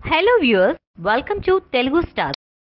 hello viewers welcome to Telugu star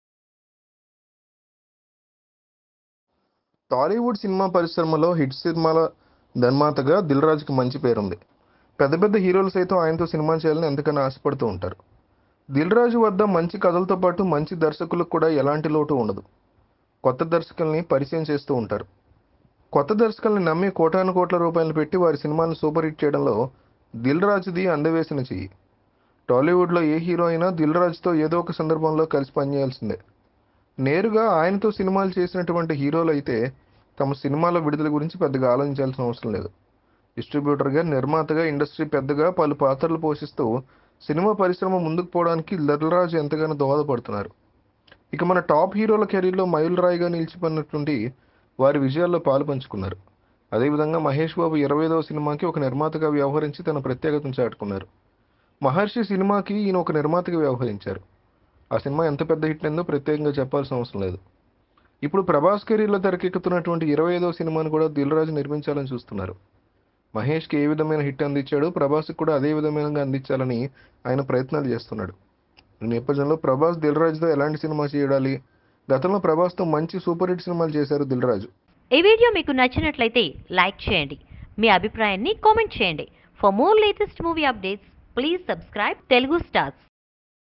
Tollywood cinema పరిశ్రమలో హిట్ సినిమాల నిర్మాతగా దిల్ రాజుకి మంచి పేరుంది పెద్ద పెద్ద హీరోలు సైతం ఆయనతో సినిమా చేయాలని ఎంతకన్నా ఆశపడుతూ ఉంటారు దిల్ రాజు వద్ద మంచి కథలతో పాటు మంచి దర్శకులకు కూడా ఎలాంటి లోటు ఉండదు కొత్త దర్శకుల్ని పరిచయం చేస్తూ ఉంటారు కొత్త దర్శకుల్ని నమ్మి కోటాను కోట్ల రూపాయలు పెట్టి వారి సినిమాలను సూపర్ హిట్ చేయడంలో దిల్ రాజుది అందవేసిన చెయ్యి టాలీవుడ్లో ఏ హీరో అయినా దిల్ రాజుతో ఏదో ఒక సందర్భంలో కలిసి పనిచేయాల్సిందే నేరుగా ఆయనతో సినిమాలు చేసినటువంటి హీరోలు అయితే తమ సినిమాల విడుదల గురించి పెద్దగా ఆలోచించాల్సిన అవసరం లేదు డిస్ట్రిబ్యూటర్గా నిర్మాతగా ఇండస్ట్రీ పెద్దగా పలు పాత్రలు పోషిస్తూ సినిమా పరిశ్రమ ముందుకు పోవడానికి దిల్రాజు ఎంతగానో దోహదపడుతున్నారు ఇక మన టాప్ హీరోల కెరీర్లో మైలురాయిగా నిలిచిపోయినటువంటి వారి విజయాల్లో పాలు పంచుకున్నారు అదేవిధంగా మహేష్ బాబు ఇరవైదవ సినిమాకి ఒక నిర్మాతగా వ్యవహరించి తన ప్రత్యేకతను చాటుకున్నారు మహర్షి సినిమాకి ఈయన ఒక నిర్మాతగా వ్యవహరించారు ఆ సినిమా ఎంత పెద్ద హిట్ అయిందో ప్రత్యేకంగా చెప్పాల్సిన అవసరం లేదు ఇప్పుడు ప్రభాస్ కెరీర్లో తెరకెక్కుతున్నటువంటి ఇరవై ఐదవ సినిమాను కూడా దిల్ రాజు నిర్మించాలని చూస్తున్నారు మహేష్కి ఏ విధమైన హిట్ అందించాడో ప్రభాస్కి కూడా అదే విధంగా అందించాలని ఆయన ప్రయత్నాలు చేస్తున్నాడు ఈ నేపథ్యంలో ప్రభాస్ దిల్ రాజుతో ఎలాంటి సినిమా చేయాలి గతంలో ప్రభాస్తో మంచి సూపర్ హిట్ సినిమాలు చేశారు దిల్ రాజు ఈ వీడియో మీకు నచ్చినట్లయితే లైక్ చేయండి మీ అభిప్రాయాన్ని కామెంట్ చేయండి for more latest movie updates please subscribe Telugu stars